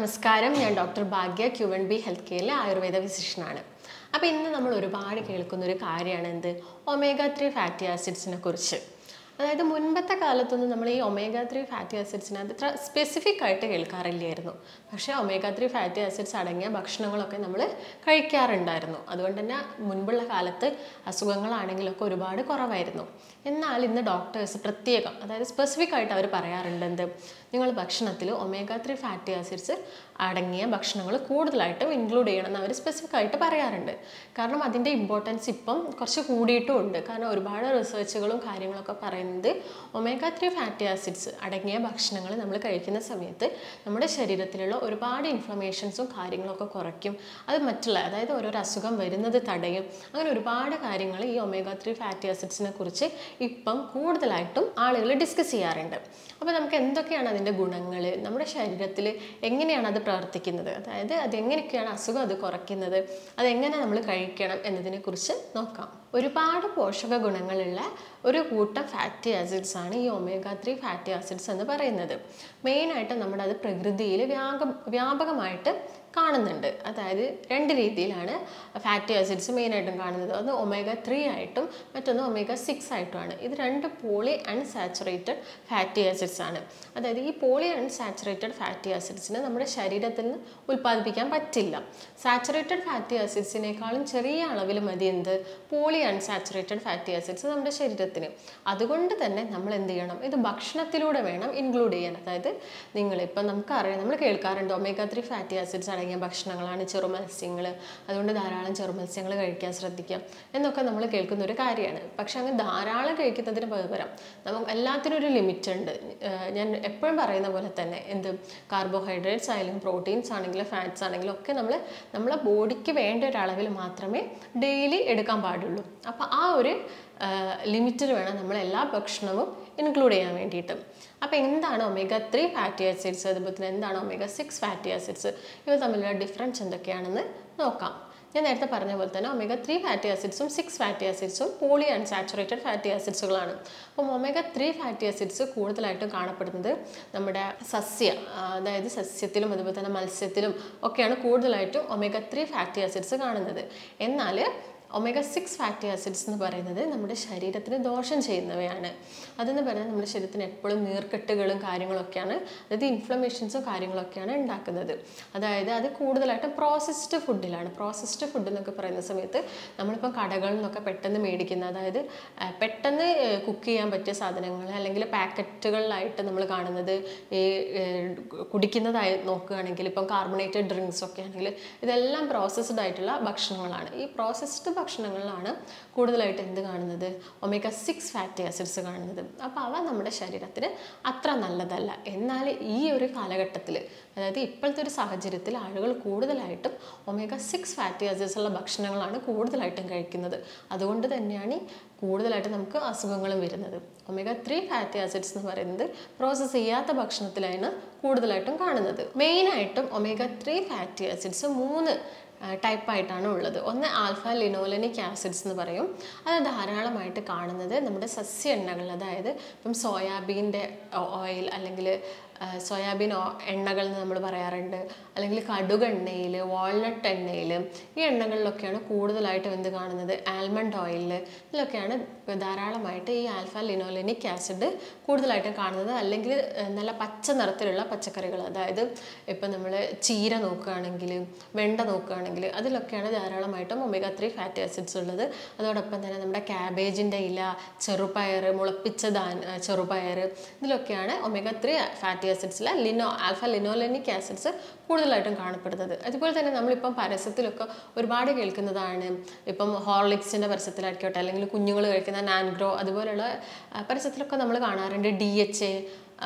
നമസ്കാരം ഞാൻ doctor Bhagya Q N B health കെയറിലെ ആയുർവേദ ഫിസിഷ്യനാണ് അപ്പോൾ ഇന്ന് നമ്മൾ ഒരുപാട് കേൾക്കുന്ന ഒരു കാര്യമാണ് എന്ത് ഒമേഗ ത്രീ ഫാറ്റി ആസിഡ്സിനെ കുറിച്ച് അതായത് മുൻപത്തെ കാലത്തൊന്നും നമ്മൾ ഈ ഒമേഗ ത്രീ ഫാറ്റി ആസിഡ്സിനെ അത് ഇത്ര സ്പെസിഫിക് ആയിട്ട് കേൾക്കാറില്ലായിരുന്നു പക്ഷേ ഒമേഗ ത്രീ ഫാറ്റി ആസിഡ്സ് അടങ്ങിയ ഭക്ഷണങ്ങളൊക്കെ നമ്മൾ കഴിക്കാറുണ്ടായിരുന്നു അതുകൊണ്ട് തന്നെ മുൻപുള്ള കാലത്ത് അസുഖങ്ങളാണെങ്കിലൊക്കെ ഒരുപാട് കുറവായിരുന്നു എന്നാൽ ഇന്ന് ഡോക്ടേഴ്സ് പ്രത്യേകം അതായത് സ്പെസിഫിക് ആയിട്ട് അവർ പറയാറുണ്ട് എന്ത് നിങ്ങൾ ഭക്ഷണത്തിൽ ഒമേഗ ത്രീ ഫാറ്റി ആസിഡ്സ് അടങ്ങിയ ഭക്ഷണങ്ങൾ കൂടുതലായിട്ടും ഇൻക്ലൂഡ് ചെയ്യണമെന്ന് അവർ സ്പെസിഫിക് ആയിട്ട് പറയാറുണ്ട് കാരണം അതിൻ്റെ ഇമ്പോർട്ടൻസ് ഇപ്പം കുറച്ച് കൂടിയിട്ടും ഉണ്ട് കാരണം ഒരുപാട് റിസർച്ചുകളും കാര്യങ്ങളൊക്കെ പറയുന്നത് ഒമേഗ ത്രീ ഫാറ്റി ആസിഡ്സ് അടങ്ങിയ ഭക്ഷണങ്ങൾ നമ്മൾ കഴിക്കുന്ന സമയത്ത് നമ്മുടെ ശരീരത്തിലുള്ള ഒരുപാട് ഇൻഫ്ലമേഷൻസും കാര്യങ്ങളൊക്കെ കുറയ്ക്കും അത് മറ്റുള്ള അതായത് ഓരോരോ അസുഖം വരുന്നത് തടയും അങ്ങനെ ഒരുപാട് കാര്യങ്ങൾ ഈ ഒമേഗ ത്രീ ഫാറ്റി ആസിഡ്സിനെ കുറിച്ച് ഇപ്പം കൂടുതലായിട്ടും ആളുകൾ ഡിസ്കസ് ചെയ്യാറുണ്ട് അപ്പോൾ നമുക്ക് എന്തൊക്കെയാണ് അതിൻ്റെ ഗുണങ്ങൾ നമ്മുടെ ശരീരത്തിൽ എങ്ങനെയാണ് അത് പ്രവർത്തിക്കുന്നത് അതായത് അതെങ്ങനെയൊക്കെയാണ് അസുഖം അത് കുറയ്ക്കുന്നത് അതെങ്ങനെ നമ്മൾ കഴിക്കണം എന്നതിനെക്കുറിച്ച് നോക്കാം ഒരുപാട് പോഷക ഗുണങ്ങളുള്ള ഒരു കൂട്ടം ഫാറ്റി ആസിഡ്സ് ആണ് ഈ ഒമേഗ ത്രീ ഫാറ്റി ആസിഡ്സ് എന്ന് പറയുന്നത് മെയിനായിട്ട് നമ്മുടെ അത് പ്രകൃതിയിൽ വ്യാപ വ്യാപകമായിട്ട് കാണുന്നുണ്ട് അതായത് രണ്ട് രീതിയിലാണ് ഫാറ്റി ആസിഡ്സ് മെയിനായിട്ടും കാണുന്നത് ഒന്ന് ഒമേഗ ത്രീ ആയിട്ടും മറ്റൊന്ന് ഒമേഗ സിക്സ് ആയിട്ടുമാണ് ഇത് രണ്ട് പോളി അൺസാച്ചുറേറ്റഡ് ഫാറ്റി ആസിഡ്സ് ആണ് അതായത് ഈ പോളി അൺസാച്ചുറേറ്റഡ് ഫാറ്റി ആസിഡ്സിന് നമ്മുടെ ശരീരത്തിൽ നിന്ന് ഉൽപ്പാദിപ്പിക്കാൻ പറ്റില്ല സാച്ചുറേറ്റഡ് ഫാറ്റി ആസിഡ്സിനേക്കാളും ചെറിയ അളവിൽ മതി എന്ത് പോളി അൺസാച്ചുറേറ്റഡ് ഫാറ്റി ആസിഡ്സ് നമ്മുടെ ശരീരത്തിന് അതുകൊണ്ട് തന്നെ നമ്മൾ എന്ത് ചെയ്യണം ഇത് ഭക്ഷണത്തിലൂടെ വേണം ഇൻക്ലൂഡ് ചെയ്യാൻ അതായത് നിങ്ങളിപ്പോൾ നമുക്കറിയാം നമ്മൾ കേൾക്കാറുണ്ട് ഒമേഗ ത്രീ ഫാറ്റി ആസിഡ്സ് അടങ്ങിയ ഭക്ഷണങ്ങളാണ് ചെറുമത്സ്യങ്ങൾ അതുകൊണ്ട് ധാരാളം ചെറുമത്സ്യങ്ങൾ കഴിക്കാൻ ശ്രദ്ധിക്കാം എന്നൊക്കെ നമ്മൾ കേൾക്കുന്ന ഒരു കാര്യമാണ് പക്ഷെ അങ്ങ് ധാരാളം കഴിക്കുന്നതിന് പകരം നമുക്ക് എല്ലാത്തിനും ഒരു ലിമിറ്റ് ഉണ്ട് ഏഹ് ഞാൻ എപ്പോഴും പറയുന്ന പോലെ തന്നെ എന്ത് കാർബോഹൈഡ്രേറ്റ്സ് ആയാലും പ്രോട്ടീൻസ് ആണെങ്കിലും ഫാറ്റ്സ് ആണെങ്കിലും ഒക്കെ നമ്മൾ നമ്മളെ ബോഡിക്ക് വേണ്ട ഒരു അളവിൽ മാത്രമേ ഡെയിലി എടുക്കാൻ പാടുള്ളൂ അപ്പോൾ ആ ഒരു ലിമിറ്റിൽ വേണം നമ്മൾ എല്ലാ ഭക്ഷണവും ഇൻക്ലൂഡ് ചെയ്യാൻ വേണ്ടിയിട്ട് അപ്പോൾ എന്താണ് ഒമേഗ ത്രീ ഫാറ്റി ആസിഡ്സ് അതുപോലെ തന്നെ എന്താണ് ഒമേഗ സിക്സ് ഫാറ്റി ആസിഡ്സ് ഇവ തമ്മിലുള്ള ഡിഫറൻസ് എന്തൊക്കെയാണെന്ന് നോക്കാം ഞാൻ നേരത്തെ പറഞ്ഞ പോലെ തന്നെ ഒമേഗ ത്രീ ഫാറ്റി ആസിഡ്സും സിക്സ് ഫാറ്റി ആസിഡ്സും പോളി അൺസാച്ചുറേറ്റഡ് ഫാറ്റി ആസിഡ്സുകളാണ് അപ്പം ഒമേഗ ത്രീ ഫാറ്റി ആസിഡ്സ് കൂടുതലായിട്ടും കാണപ്പെടുന്നത് നമ്മുടെ സസ്യ ആ, അതായത് സസ്യത്തിലും അതുപോലെ തന്നെ മത്സ്യത്തിലും ഒക്കെയാണ് കൂടുതലായിട്ടും ഒമേഗ ത്രീ ഫാറ്റി ആസിഡ്സ് കാണുന്നത് എന്നാൽ ഒമേഗ സിക്സ് ഫാറ്റി ആസിഡ്സ് എന്ന് പറയുന്നത് നമ്മുടെ ശരീരത്തിന് ദോഷം ചെയ്യുന്നവയാണ് അതെന്ന് പറയുന്നത് നമ്മുടെ ശരീരത്തിന് എപ്പോഴും നീർക്കെട്ടുകളും കാര്യങ്ങളൊക്കെയാണ് അതായത് ഇൻഫ്ലമേഷൻസും കാര്യങ്ങളൊക്കെയാണ് ഉണ്ടാക്കുന്നത് അതായത് അത് കൂടുതലായിട്ടും പ്രോസസ്ഡ് ഫുഡിലാണ് പ്രോസസ്ഡ് ഫുഡ് എന്നൊക്കെ പറയുന്ന സമയത്ത് നമ്മളിപ്പോൾ കടകളിൽ നിന്നൊക്കെ പെട്ടെന്ന് മേടിക്കുന്ന അതായത് ആ, പെട്ടെന്ന് കുക്ക് ചെയ്യാൻ പറ്റിയ സാധനങ്ങൾ അല്ലെങ്കിൽ പാക്കറ്റുകളിലായിട്ട് നമ്മൾ കാണുന്നത് ഈ ഏഹ്, കുടിക്കുന്നതായി നോക്കുകയാണെങ്കിൽ ഇപ്പം കാർബണേറ്റഡ് ഡ്രിങ്ക്സ് ഒക്കെ ആണെങ്കിൽ ഇതെല്ലാം പ്രോസസ്ഡ് ആയിട്ടുള്ള ഭക്ഷണങ്ങളാണ് ഈ പ്രോസസ്ഡ് ഭക്ഷണങ്ങളിലാണ് കൂടുതലായിട്ട് എന്ത് കാണുന്നത് ഒമേഗ സിക്സ് ഫാറ്റി ആസിഡ്സ് കാണുന്നത് അപ്പോൾ അവ നമ്മുടെ ശരീരത്തിന് അത്ര നല്ലതല്ല എന്നാൽ ഈ ഒരു കാലഘട്ടത്തിൽ അതായത് ഇപ്പോഴത്തെ ഒരു സാഹചര്യത്തിൽ ആളുകൾ കൂടുതലായിട്ടും ഒമേഗ സിക്സ് ഫാറ്റി ആസിഡ്സ് ഉള്ള ഭക്ഷണങ്ങളാണ് കൂടുതലായിട്ടും കഴിക്കുന്നത് അതുകൊണ്ട് തന്നെയാണ് ഈ കൂടുതലായിട്ട് നമുക്ക് അസുഖങ്ങളും വരുന്നത് ഒമേഗ ത്രീ ഫാറ്റി ആസിഡ്സ് എന്ന് പറയുന്നത് പ്രോസസ്സ് ചെയ്യാത്ത ഭക്ഷണത്തിലാണ് കൂടുതലായിട്ടും കാണുന്നത് മെയിനായിട്ടും ഒമേഗ ത്രീ ഫാറ്റി ആസിഡ്സ് മൂന്ന് ടൈപ്പായിട്ടാണ് ഉള്ളത് ഒന്ന് ആൽഫ ലിനോലനിക് ആസിഡ്സ് എന്ന് പറയും അത് ധാരാളമായിട്ട് കാണുന്നത് നമ്മുടെ സസ്യ എണ്ണകൾ അതായത് ഇപ്പം സോയാബീൻ്റെ ഓയിൽ അല്ലെങ്കിൽ സോയാബീൻ ഓ- എണ്ണകൾ എന്ന് നമ്മൾ പറയാറുണ്ട് അല്ലെങ്കിൽ കടുക് എണ്ണയിൽ വാൾനട്ട് എണ്ണയിൽ ഈ എണ്ണകളിലൊക്കെയാണ് കൂടുതലായിട്ടും എന്ത് കാണുന്നത് ആൽമണ്ട് ഓയിലിൽ ഇതിലൊക്കെയാണ് ധാരാളമായിട്ട് ഈ ആൽഫ ലിനോലിനിക് ആസിഡ് കൂടുതലായിട്ടും കാണുന്നത് അല്ലെങ്കിൽ ഏഹ്, നല്ല പച്ച നിറത്തിലുള്ള പച്ചക്കറികൾ അതായത് ഇപ്പം നമ്മൾ ചീര നോക്കുകയാണെങ്കിൽ വെണ്ട നോക്കുകയാണെങ്കിൽ അതിലൊക്കെയാണ് ധാരാളമായിട്ടും ഒമേഗ ത്രീ ഫാറ്റി ആസിഡ്സ് ഉള്ളത് അതോടൊപ്പം തന്നെ നമ്മുടെ ക്യാബേജിൻ്റെ ഇല ചെറുപയർ മുളപ്പിച്ച ധാൻ ഏഹ്, ചെറുപയർ ഇതിലൊക്കെയാണ് ഒമേഗ ത്രീ ഫാറ്റി ആസിഡ്സിലെ ലിനോ ആൽഫ ലിനോലെനിക് ആസിഡ്സ് കൂടുതലായിട്ടും കാണപ്പെടുന്നത് അതുപോലെ തന്നെ നമ്മളിപ്പം പരസ്യത്തിലൊക്കെ ഒരുപാട് കേൾക്കുന്നതാണ് ഇപ്പം ഹോർലിക്സിൻ്റെ പരസ്യത്തിലായിക്കോട്ടെ അല്ലെങ്കിൽ കുഞ്ഞുങ്ങൾ കഴിക്കുന്ന നാൻഗ്രോ അതുപോലെയുള്ള ആ, പരസ്യത്തിലൊക്കെ നമ്മൾ കാണാറുണ്ട് D H A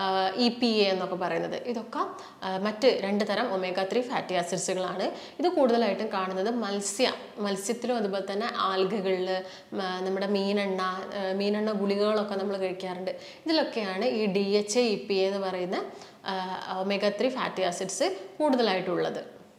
E P A എന്നൊക്കെ പറയുന്നത് ഇതൊക്കെ ആ, മറ്റ് രണ്ട് തരം ഒമേഗ ത്രീ ഫാറ്റി ആസിഡ്സുകളാണ് ഇത് കൂടുതലായിട്ടും കാണുന്നത് മത്സ്യ മത്സ്യത്തിലും അതുപോലെ തന്നെ ആൽഗകളിൽ നമ്മുടെ മീനെണ്ണ ആ, മീനെണ്ണ ഗുളികകളൊക്കെ നമ്മൾ കഴിക്കാറുണ്ട് ഇതിലൊക്കെയാണ് ഈ D H A E P A എന്ന് പറയുന്ന ഒമേഗ ത്രീ ഫാറ്റി ആസിഡ്സ് കൂടുതലായിട്ടുള്ളത്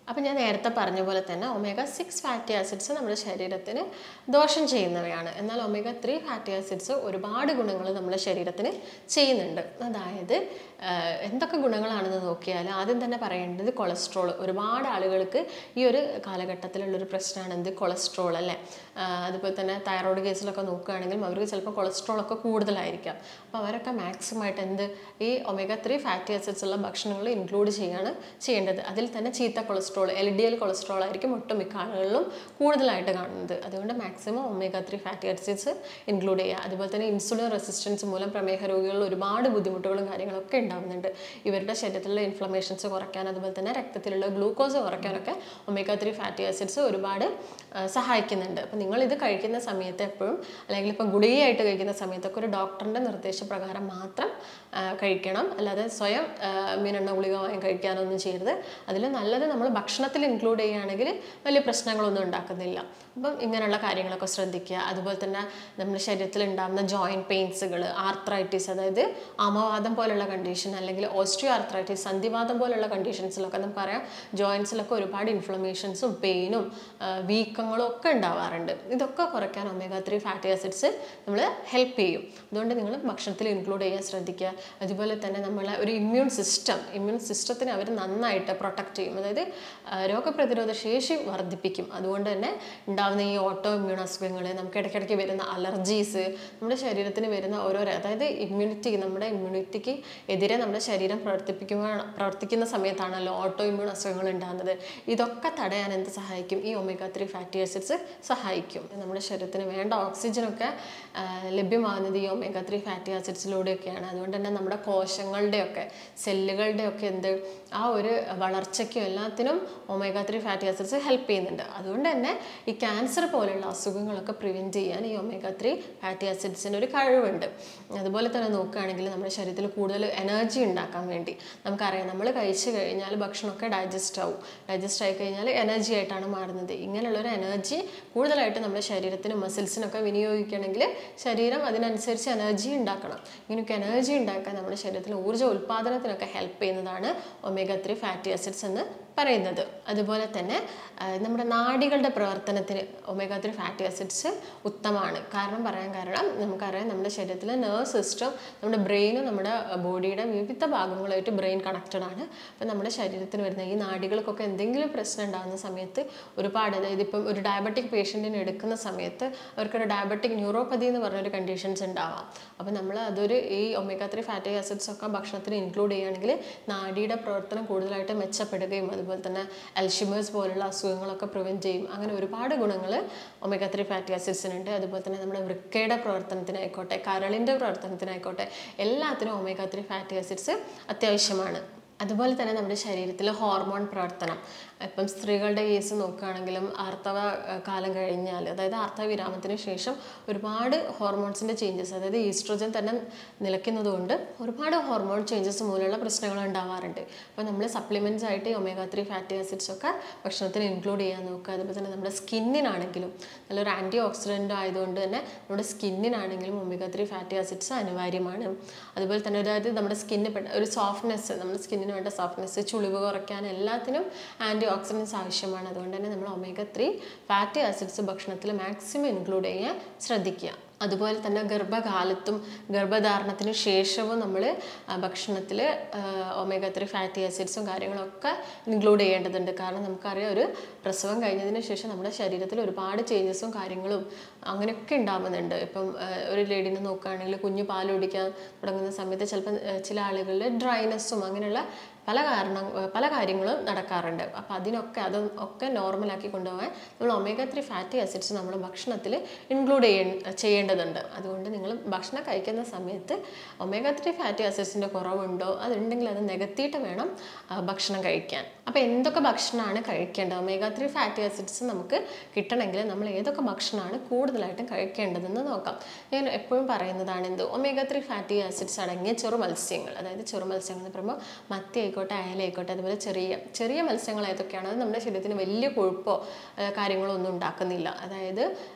അപ്പം ഞാൻ നേരത്തെ പറഞ്ഞ പോലെ തന്നെ ഒമേഗ സിക്സ് ഫാറ്റി ആസിഡ്സ് നമ്മുടെ ശരീരത്തിന് ദോഷം ചെയ്യുന്നവയാണ് എന്നാൽ ഒമേഗ ത്രീ ഫാറ്റി ആസിഡ്സ് ഒരുപാട് ഗുണങ്ങൾ നമ്മുടെ ശരീരത്തിന് ചെയ്യുന്നുണ്ട് അതായത് ആഹ്, എന്തൊക്കെ ഗുണങ്ങളാണെന്ന് നോക്കിയാൽ ആദ്യം തന്നെ പറയേണ്ടത് കൊളസ്ട്രോൾ ഒരുപാട് ആളുകൾക്ക് ഈ ഒരു കാലഘട്ടത്തിലുള്ളൊരു പ്രശ്നമാണ് എന്ത് കൊളസ്ട്രോൾ അല്ലേ ആഹ്, അതുപോലെ തന്നെ തൈറോയ്ഡ് കേസിലൊക്കെ നോക്കുകയാണെങ്കിലും അവർക്ക് ചിലപ്പോൾ കൊളസ്ട്രോൾ ഒക്കെ കൂടുതലായിരിക്കാം അപ്പോൾ അവരൊക്കെ മാക്സിമം ആയിട്ട് എന്ത് ഈ ഒമേഗ ത്രീ ഫാറ്റി ആസിഡ്സ് ഉള്ള ഭക്ഷണങ്ങൾ ഇൻക്ലൂഡ് ചെയ്യാണ് ചെയ്യേണ്ടത് അതിൽ തന്നെ ചീത്ത cholesterol L D L cholesterol ആയിരിക്കും ഒട്ടുമിക്ക ആളുകളിലും കൂടുതലായിട്ട് കാണുന്നത് അതുകൊണ്ട് maximum omega three fatty acids include ചെയ്യുക അതുപോലെ തന്നെ ഇൻസുലിൻ റെസിസ്റ്റൻസ് മൂലം പ്രമേഹ രോഗികളിൽ ഒരുപാട് ബുദ്ധിമുട്ടുകളും കാര്യങ്ങളൊക്കെ ഉണ്ടാകുന്നുണ്ട് ഇവരുടെ ശരീരത്തിലുള്ള ഇൻഫ്ലമേഷൻസ് കുറയ്ക്കാൻ അതുപോലെ തന്നെ രക്തത്തിലുള്ള ഗ്ലൂക്കോസ് കുറയ്ക്കാനൊക്കെ ഒമേഗ ത്രീ ഫാറ്റി ആസിഡ്സ് ഒരുപാട് ആ, സഹായിക്കുന്നുണ്ട് അപ്പോൾ നിങ്ങൾ ഇത് കഴിക്കുന്ന സമയത്ത് എപ്പോഴും അല്ലെങ്കിൽ ഇപ്പോൾ ഗുളികയായിട്ട് കഴിക്കുന്ന സമയത്തൊക്കെ ഒരു ഡോക്ടറിൻ്റെ നിർദ്ദേശപ്രകാരം മാത്രം ആ, കഴിക്കണം അല്ലാതെ സ്വയം ആ, മീനെണ്ണ ഗുളിക വാങ്ങി കഴിക്കാനൊന്നും ചെയ്യരുത് അതിൽ നല്ലത് നമ്മൾ ഭക്ഷണത്തിൽ ഇൻക്ലൂഡ് ചെയ്യുകയാണെങ്കിൽ വലിയ പ്രശ്നങ്ങളൊന്നും ഉണ്ടാക്കുന്നില്ല അപ്പം ഇങ്ങനെയുള്ള കാര്യങ്ങളൊക്കെ ശ്രദ്ധിക്കുക അതുപോലെ തന്നെ നമ്മുടെ ശരീരത്തിൽ ഉണ്ടാകുന്ന ജോയിൻറ്റ് പെയിൻസുകൾ ആർത്രൈറ്റിസ് അതായത് ആമവാദം പോലുള്ള കണ്ടീഷൻ അല്ലെങ്കിൽ ഓസ്ട്രിയോ ആർത്രൈറ്റിസ് സന്ധിവാദം പോലുള്ള കണ്ടീഷൻസിലൊക്കെ നമുക്കറിയാം ജോയിൻസിലൊക്കെ ഒരുപാട് ഇൻഫ്ലമേഷൻസും പെയിനും വീക്കങ്ങളും ഒക്കെ ഉണ്ടാവാറുണ്ട് ഇതൊക്കെ കുറയ്ക്കാൻ ഒമേഗ ത്രീ ഫാറ്റി ആസിഡ്സ് നമ്മൾ ഹെൽപ്പ് ചെയ്യും അതുകൊണ്ട് നിങ്ങൾ ഭക്ഷണത്തിൽ ഇൻക്ലൂഡ് ചെയ്യാൻ ശ്രദ്ധിക്കുക അതുപോലെ തന്നെ നമ്മളെ ഒരു ഇമ്മ്യൂൺ സിസ്റ്റം ഇമ്മ്യൂൺ സിസ്റ്റത്തിനെ അവർ നന്നായിട്ട് പ്രൊട്ടക്റ്റ് ചെയ്യും അതായത് ആ, രോഗപ്രതിരോധ ശേഷി വർദ്ധിപ്പിക്കും അതുകൊണ്ട് തന്നെ ഉണ്ടാകുന്ന ഈ ഓട്ടോ ഇമ്മ്യൂൺ അസുഖങ്ങൾ നമുക്ക് ഇടയ്ക്കിടയ്ക്ക് വരുന്ന അലർജീസ് നമ്മുടെ ശരീരത്തിന് വരുന്ന ഓരോരോ അതായത് ഇമ്മ്യൂണിറ്റി നമ്മുടെ ഇമ്മ്യൂണിറ്റിക്ക് എതിരെ നമ്മുടെ ശരീരം പ്രവർത്തിപ്പിക്കുക പ്രവർത്തിക്കുന്ന സമയത്താണല്ലോ ഓട്ടോ ഇമ്മ്യൂൺ അസുഖങ്ങൾ ഉണ്ടാകുന്നത് ഇതൊക്കെ തടയാൻ എന്ത് സഹായിക്കും ഈ ഒമേഗ ത്രീ ഫാറ്റി ആസിഡ്സ് സഹായിക്കും നമ്മുടെ ശരീരത്തിന് വേണ്ട ഓക്സിജനൊക്കെ ആ, ലഭ്യമാകുന്നത് ഈ ഒമേഗ ത്രീ ഫാറ്റി ആസിഡ്സിലൂടെയൊക്കെയാണ് അതുകൊണ്ട് തന്നെ നമ്മുടെ കോശങ്ങളുടെയൊക്കെ സെല്ലുകളുടെയൊക്കെ എന്ത് ആ ഒരു വളർച്ചയ്ക്കും എല്ലാത്തിനും omega three fatty acids help ചെയ്യുന്നുണ്ട് അതുകൊണ്ട് തന്നെ ഈ ക്യാൻസർ പോലുള്ള അസുഖങ്ങളൊക്കെ പ്രിവെൻറ്റ് ചെയ്യാൻ ഈ ഒമേഗ ത്രീ ഫാറ്റി ആസിഡ്സിന് ഒരു കഴിവുണ്ട് അതുപോലെ തന്നെ നോക്കുകയാണെങ്കിൽ നമ്മുടെ ശരീരത്തിൽ കൂടുതൽ എനർജി ഉണ്ടാക്കാൻ വേണ്ടി നമുക്കറിയാം നമ്മൾ കഴിച്ചു കഴിഞ്ഞാൽ ഭക്ഷണമൊക്കെ ഡൈജസ്റ്റ് ആവും ഡൈജസ്റ്റ് ആയി കഴിഞ്ഞാൽ എനർജി ആയിട്ടാണ് മാറുന്നത് ഇങ്ങനെയുള്ളൊരു എനർജി കൂടുതലായിട്ട് നമ്മുടെ ശരീരത്തിനും മസിൽസിനൊക്കെ വിനിയോഗിക്കണമെങ്കിൽ ശരീരം അതിനനുസരിച്ച് എനർജി ഉണ്ടാക്കണം ഇങ്ങനെയൊക്കെ എനർജി ഉണ്ടാക്കാൻ നമ്മുടെ ശരീരത്തിൽ ഊർജ്ജ ഉൽപ്പാദനത്തിനൊക്കെ ഹെൽപ്പ് ചെയ്യുന്നതാണ് ഒമേഗ ത്രീ ഫാറ്റി ആസിഡ്സ് എന്ന് പറയുന്നത് അതുപോലെ തന്നെ ആ, നമ്മുടെ നാഡികളുടെ പ്രവർത്തനത്തിന് ഒമേഗ ത്രീ ഫാറ്റി ആസിഡ്സ് ഉത്തമമാണ് കാരണം പറയാൻ കാരണം നമുക്കറിയാം നമ്മുടെ ശരീരത്തിലെ നെർവ് സിസ്റ്റം നമ്മുടെ ബ്രെയിനും നമ്മുടെ ബോഡിയുടെ വിവിധ ഭാഗങ്ങളായിട്ട് ബ്രെയിൻ കണക്റ്റഡ് ആണ് അപ്പം നമ്മുടെ ശരീരത്തിന് വരുന്ന ഈ നാഡികൾക്കൊക്കെ എന്തെങ്കിലും പ്രശ്നം ഉണ്ടാകുന്ന സമയത്ത് ഒരുപാട് അതായത് ഇപ്പം ഒരു ഡയബറ്റിക് പേഷ്യൻറ്റിനെ എടുക്കുന്ന സമയത്ത് അവർക്കൊരു ഡയബറ്റിക് ന്യൂറോപ്പതി എന്ന് പറഞ്ഞൊരു കണ്ടീഷൻസ് ഉണ്ടാവാം അപ്പം നമ്മൾ അതൊരു ഈ ഒമേഗ ത്രീ ഫാറ്റി ആസിഡ്സ് ഒക്കെ ഭക്ഷണത്തിൽ ഇൻക്ലൂഡ് ചെയ്യുകയാണെങ്കിൽ നാഡിയുടെ പ്രവർത്തനം കൂടുതലായിട്ട് മെച്ചപ്പെടുകയും അതുപോലെ തന്നെ അൽഷിമേഴ്സ് പോലുള്ള അസുഖങ്ങളൊക്കെ പ്രിവെൻറ്റ് ചെയ്യും അങ്ങനെ ഒരുപാട് ഗുണങ്ങൾ ഒമേഗ ത്രീ ഫാറ്റി ആസിഡ്സിനുണ്ട് അതുപോലെ തന്നെ നമ്മുടെ വൃക്കയുടെ പ്രവർത്തനത്തിനായിക്കോട്ടെ കരളിൻ്റെ പ്രവർത്തനത്തിനായിക്കോട്ടെ എല്ലാത്തിനും ഒമേഗ ത്രീ ഫാറ്റി ആസിഡ്സ് അത്യാവശ്യമാണ് അതുപോലെ തന്നെ നമ്മുടെ ശരീരത്തിൽ ഹോർമോൺ പ്രവർത്തനം ഇപ്പം സ്ത്രീകളുടെ കേസ് നോക്കുകയാണെങ്കിലും ആർത്തവ അഹ് കാലം കഴിഞ്ഞാൽ അതായത് ആർത്തവ വിരാമത്തിന് ശേഷം ഒരുപാട് ഹോർമോൺസിൻ്റെ ചേഞ്ചസ് അതായത് ഈസ്ട്രോജൻ തന്നെ നിലയ്ക്കുന്നതുകൊണ്ട് ഒരുപാട് ഹോർമോൺ ചേഞ്ചസ് മൂലമുള്ള പ്രശ്നങ്ങൾ ഉണ്ടാവാറുണ്ട് അപ്പോൾ നമ്മൾ സപ്ലിമെൻറ്റ്സ് ആയിട്ട് ഒമേഗ ത്രീ ഫാറ്റി ആസിഡ്സ് ഒക്കെ ഭക്ഷണത്തിൽ ഇൻക്ലൂഡ് ചെയ്യാൻ നോക്കുക അതുപോലെ തന്നെ നമ്മുടെ സ്കിന്നിനാണെങ്കിലും നല്ലൊരു ആൻറ്റി ഓക്സിഡൻ്റ് ആയതുകൊണ്ട് തന്നെ നമ്മുടെ സ്കിന്നിനാണെങ്കിലും ഒമേഗ ത്രീ ഫാറ്റി ആസിഡ്സ് അനിവാര്യമാണ് അതുപോലെ തന്നെ അതായത് നമ്മുടെ സ്കിന്നിന് പെട്ട ഒരു സോഫ്റ്റ്നെസ് നമ്മുടെ സ്കിന്നിന് വേണ്ട സോഫ്റ്റ്നെസ് ചുളിവ് കുറയ്ക്കാൻ എല്ലാത്തിനും ആൻറ്റി ഓക്സിഡൻസ് ആവശ്യമാണ് അതുകൊണ്ട് തന്നെ നമ്മൾ ഒമേഗ ത്രീ ഫാറ്റി ആസിഡ്സ് ഭക്ഷണത്തിൽ മാക്സിമം ഇൻക്ലൂഡ് ചെയ്യാൻ ശ്രദ്ധിക്കുക അതുപോലെ തന്നെ ഗർഭകാലത്തും ഗർഭധാരണത്തിന് ശേഷവും നമ്മൾ ഭക്ഷണത്തിൽ ഒമേഗ ത്രീ ഫാറ്റി ആസിഡ്സും കാര്യങ്ങളൊക്കെ ഇൻക്ലൂഡ് ചെയ്യേണ്ടതുണ്ട് കാരണം നമുക്കറിയാം ഒരു പ്രസവം കഴിഞ്ഞതിന് ശേഷം നമ്മുടെ ശരീരത്തിൽ ഒരുപാട് ചേഞ്ചസും കാര്യങ്ങളും അങ്ങനെയൊക്കെ ഉണ്ടാകുന്നുണ്ട് ഇപ്പം ആ, ഒരു ലേഡീനെ നോക്കുകയാണെങ്കിൽ കുഞ്ഞ് പാൽ കുടിക്കാൻ തുടങ്ങുന്ന സമയത്ത് ചിലപ്പോൾ ചില ആളുകളിൽ ഡ്രൈനെസ്സും അങ്ങനെയുള്ള പല കാരണം പല കാര്യങ്ങളും നടക്കാറുണ്ട് അപ്പോൾ അതിനൊക്കെ അത് ഒക്കെ നോർമലാക്കി കൊണ്ടുപോകാൻ നമ്മൾ ഒമേഗ ത്രീ ഫാറ്റി ആസിഡ്സ് നമ്മൾ ഭക്ഷണത്തിൽ ഇൻക്ലൂഡ് ചെയ്യ ചെയ്യേണ്ടതുണ്ട് അതുകൊണ്ട് നിങ്ങൾ ഭക്ഷണം കഴിക്കുന്ന സമയത്ത് ഒമേഗ ത്രീ ഫാറ്റി ആസിഡ്സിൻ്റെ കുറവുണ്ടോ അതുണ്ടെങ്കിൽ അത് നികത്തിയിട്ട് വേണം ആ, ഭക്ഷണം കഴിക്കാൻ അപ്പോൾ എന്തൊക്കെ ഭക്ഷണമാണ് കഴിക്കേണ്ടത് ഒമേഗ ത്രീ ഫാറ്റി ആസിഡ്സ് നമുക്ക് കിട്ടണമെങ്കിൽ നമ്മൾ ഏതൊക്കെ ഭക്ഷണമാണ് കൂടുതലായിട്ടും കഴിക്കേണ്ടതെന്ന് നോക്കാം ഞാൻ എപ്പോഴും പറയുന്നതാണ് എന്ത് ഒമേഗ ത്രീ ഫാറ്റി ആസിഡ്സ് അടങ്ങിയ ചെറു മത്സ്യങ്ങൾ അതായത് ചെറു മത്സ്യങ്ങൾ എന്ന് പറയുമ്പോൾ മത്തി ആയിക്കോട്ടെ അയല ആയിക്കോട്ടെ അതുപോലെ ചെറിയ ചെറിയ മത്സ്യങ്ങൾ ഏതൊക്കെയാണ് അത് നമ്മുടെ ശരീരത്തിന് വലിയ കൊഴുപ്പോ ആ, കാര്യങ്ങളോ ഒന്നും ഉണ്ടാക്കുന്നില്ല അതായത്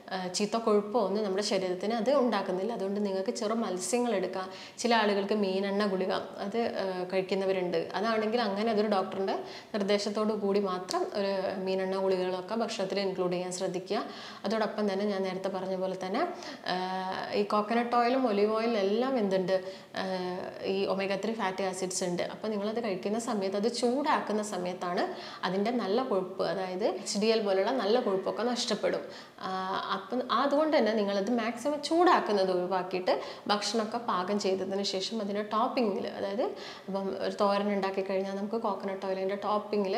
ആ, ചീത്ത കൊഴുപ്പോ ഒന്നും നമ്മുടെ ശരീരത്തിന് അത് ഉണ്ടാക്കുന്നില്ല അതുകൊണ്ട് നിങ്ങൾക്ക് ചെറു മത്സ്യങ്ങൾ എടുക്കാം ചില ആളുകൾക്ക് മീനെണ്ണ ഗുളിക അത് ആ, കഴിക്കുന്നവരുണ്ട് അതാണെങ്കിൽ അങ്ങനെ അതൊരു ഡോക്ടറിൻ്റെ നിർദ്ദേശത്തോടു കൂടി മാത്രം ഒരു മീനെണ്ണ ഗുളികകളൊക്കെ ഭക്ഷണത്തിൽ ഇൻക്ലൂഡ് ചെയ്യാൻ ശ്രദ്ധിക്കുക അതോടൊപ്പം തന്നെ ഞാൻ നേരത്തെ പറഞ്ഞ പോലെ തന്നെ ആ, ഈ കോക്കനട്ട് ഓയിലും ഒലിവ് ഓയിലും എല്ലാം എന്തുണ്ട് ആ, ഈ ഒമേഗ ത്രീ ഫാറ്റി ആസിഡ്സ് ഉണ്ട് അപ്പോൾ നിങ്ങളത് കഴിക്കുന്ന സമയത്ത് അത് ചൂടാക്കുന്ന സമയത്താണ് അതിൻ്റെ നല്ല കൊഴുപ്പ് അതായത് എച്ച് ഡി എൽ പോലുള്ള നല്ല കൊഴുപ്പൊക്കെ നഷ്ടപ്പെടും ആ, അപ്പം അതുകൊണ്ട് തന്നെ നിങ്ങളത് മാക്സിമം ചൂടാക്കുന്നത് ഒഴിവാക്കിയിട്ട് ഭക്ഷണമൊക്കെ പാകം ചെയ്തതിന് ശേഷം അതിൻ്റെ ടോപ്പിങ്ങിൽ അതായത് ഇപ്പം ഒരു തോരൻ ഉണ്ടാക്കി കഴിഞ്ഞാൽ നമുക്ക് കോക്കനട്ട് ഓയിലിൻ്റെ ടോപ്പിങ്ങിൽ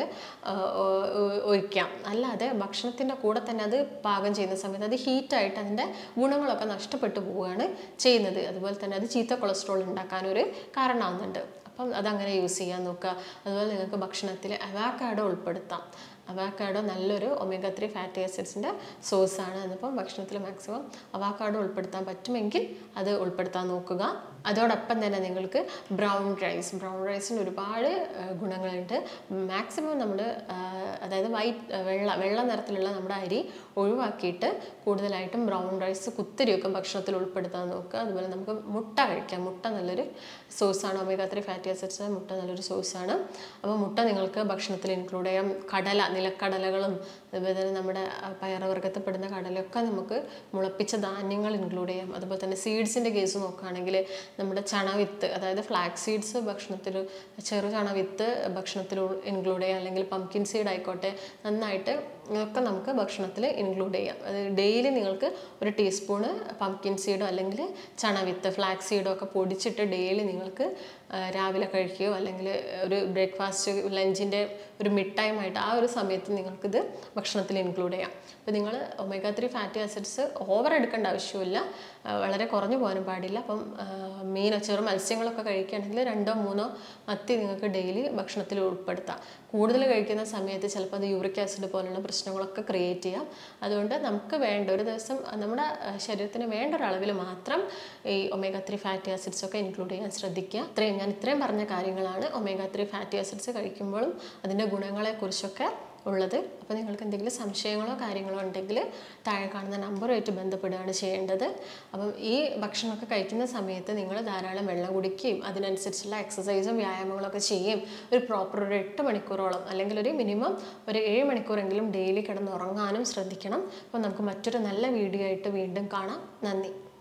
ഒഴിക്കാം അല്ലാതെ ഭക്ഷണത്തിൻ്റെ കൂടെ തന്നെ അത് പാകം ചെയ്യുന്ന സമയത്ത് അത് ഹീറ്റായിട്ട് അതിൻ്റെ ഗുണങ്ങളൊക്കെ നഷ്ടപ്പെട്ടു പോവുകയാണ് ചെയ്യുന്നത് അതുപോലെ തന്നെ അത് ചീത്ത കൊളസ്ട്രോൾ ഉണ്ടാക്കാനൊരു കാരണമാകുന്നുണ്ട് അപ്പം അതങ്ങനെ യൂസ് ചെയ്യാൻ നോക്കുക അതുപോലെ നിങ്ങൾക്ക് ഭക്ഷണത്തിൽ അവാക്കാഡോ ഉൾപ്പെടുത്താം അവാക്കാഡോ നല്ലൊരു ഒമേഗ ത്രീ ഫാറ്റി ആസിഡ്സിൻ്റെ സോഴ്സാണ് എന്നിപ്പം ഭക്ഷണത്തിൽ മാക്സിമം അവാക്കാഡോ ഉൾപ്പെടുത്താൻ പറ്റുമെങ്കിൽ അത് ഉൾപ്പെടുത്താൻ നോക്കുക അതോടൊപ്പം തന്നെ നിങ്ങൾക്ക് ബ്രൗൺ റൈസ് ബ്രൗൺ റൈസിന് ഒരുപാട് ആ, ഗുണങ്ങളുണ്ട് മാക്സിമം നമ്മൾ അതായത് വൈറ്റ് വെള്ള വെള്ള നിറത്തിലുള്ള നമ്മുടെ അരി ഒഴിവാക്കിയിട്ട് കൂടുതലായിട്ടും ബ്രൗൺ റൈസ് കുത്തിരിയൊക്കെ ഭക്ഷണത്തിൽ ഉൾപ്പെടുത്താൻ നോക്കുക അതുപോലെ നമുക്ക് മുട്ട കഴിക്കാം മുട്ട നല്ലൊരു സോഴ്സാണ് ഒമേഗ ത്രീ ഫാറ്റി ആസിഡ്സ് മുട്ട നല്ലൊരു സോഴ്സാണ് അപ്പോൾ മുട്ട നിങ്ങൾക്ക് ഭക്ഷണത്തിൽ ഇൻക്ലൂഡ് ചെയ്യാം കടല നിലക്കടലകളും അതുപോലെ തന്നെ നമ്മുടെ ആ, പയറുവർഗ്ഗത്തിൽപ്പെടുന്ന കടലയൊക്കെ നമുക്ക് മുളപ്പിച്ച ധാന്യങ്ങൾ ഇൻക്ലൂഡ് ചെയ്യാം അതുപോലെ തന്നെ സീഡ്സിൻ്റെ കേസ് നോക്കുകയാണെങ്കിൽ നമ്മുടെ ചണവിത്ത് അതായത് ഫ്ലാക്സ് സീഡ്സ് ഭക്ഷണത്തിൽ ചെറു ചണവിത്ത് ഭക്ഷണത്തിൽ ഇൻക്ലൂഡ് ചെയ്യാം അല്ലെങ്കിൽ പംകിൻ സീഡ് ആയിക്കോട്ടെ നന്നായിട്ട് ഒക്കെ നമുക്ക് ഭക്ഷണത്തിൽ ഇൻക്ലൂഡ് ചെയ്യാം അത് ഡെയിലി നിങ്ങൾക്ക് ഒരു ടീസ്പൂണ് പംകിൻ സീഡോ അല്ലെങ്കിൽ ചണവിത്ത് ഫ്ലാക്സ് സീഡോ ഒക്കെ പൊടിച്ചിട്ട് ഡെയിലി നിങ്ങൾക്ക് ആ, രാവിലെ കഴിക്കുകയോ അല്ലെങ്കിൽ ഒരു ബ്രേക്ക്ഫാസ്റ്റ് ലഞ്ചിൻ്റെ ഒരു മിഡ് ടൈം ആയിട്ട് ആ ഒരു സമയത്ത് നിങ്ങൾക്കിത് ഭക്ഷണത്തിൽ ഇൻക്ലൂഡ് ചെയ്യാം അപ്പോൾ നിങ്ങൾ omega three fatty acids over എടുക്കേണ്ട ആവശ്യമില്ല ആ, വളരെ കുറഞ്ഞു പോകാനും പാടില്ല അപ്പം ആ, മീനോ ചെറു മത്സ്യങ്ങളൊക്കെ കഴിക്കുകയാണെങ്കിൽ രണ്ടോ മൂന്നോ മത്തി നിങ്ങൾക്ക് ഡെയിലി ഭക്ഷണത്തിൽ ഉൾപ്പെടുത്താം കൂടുതൽ കഴിക്കുന്ന സമയത്ത് ചിലപ്പോൾ അത് യൂറിക് ആസിഡ് പോലുള്ള പ്രശ്നങ്ങളൊക്കെ ക്രിയേറ്റ് ചെയ്യാം അതുകൊണ്ട് നമുക്ക് വേണ്ട ഒരു ദിവസം നമ്മുടെ ആ, ശരീരത്തിന് വേണ്ട ഒരു അളവിൽ മാത്രം ഈ ഒമേഗ ത്രീ ഫാറ്റി ആസിഡ്സ് ഒക്കെ ഇൻക്ലൂഡ് ചെയ്യാൻ ശ്രദ്ധിക്കുക ഇത്രയും ഞാൻ ഇത്രയും പറഞ്ഞ കാര്യങ്ങളാണ് ഒമേഗ ത്രീ ഫാറ്റി ആസിഡ്സ് കഴിക്കുമ്പോഴും അതിൻ്റെ ഗുണങ്ങളെക്കുറിച്ചൊക്കെ ഉള്ളത് അപ്പോൾ നിങ്ങൾക്ക് എന്തെങ്കിലും സംശയങ്ങളോ കാര്യങ്ങളോ ഉണ്ടെങ്കിൽ താഴെ കാണുന്ന നമ്പറുമായിട്ട് ബന്ധപ്പെടുകയാണ് ചെയ്യേണ്ടത് അപ്പം ഈ ഭക്ഷണമൊക്കെ കഴിക്കുന്ന സമയത്ത് നിങ്ങൾ ധാരാളം വെള്ളം കുടിക്കുകയും അതിനനുസരിച്ചുള്ള എക്സസൈസും വ്യായാമങ്ങളൊക്കെ ചെയ്യുകയും ഒരു പ്രോപ്പർ ഒരു എട്ട് മണിക്കൂറോളം അല്ലെങ്കിൽ ഒരു മിനിമം ഒരു ഏഴ് മണിക്കൂറെങ്കിലും ഡെയിലി കിടന്ന് ഉറങ്ങാനും ശ്രദ്ധിക്കണം അപ്പോൾ നമുക്ക് മറ്റൊരു നല്ല വീഡിയോ ആയിട്ട് വീണ്ടും കാണാം നന്ദി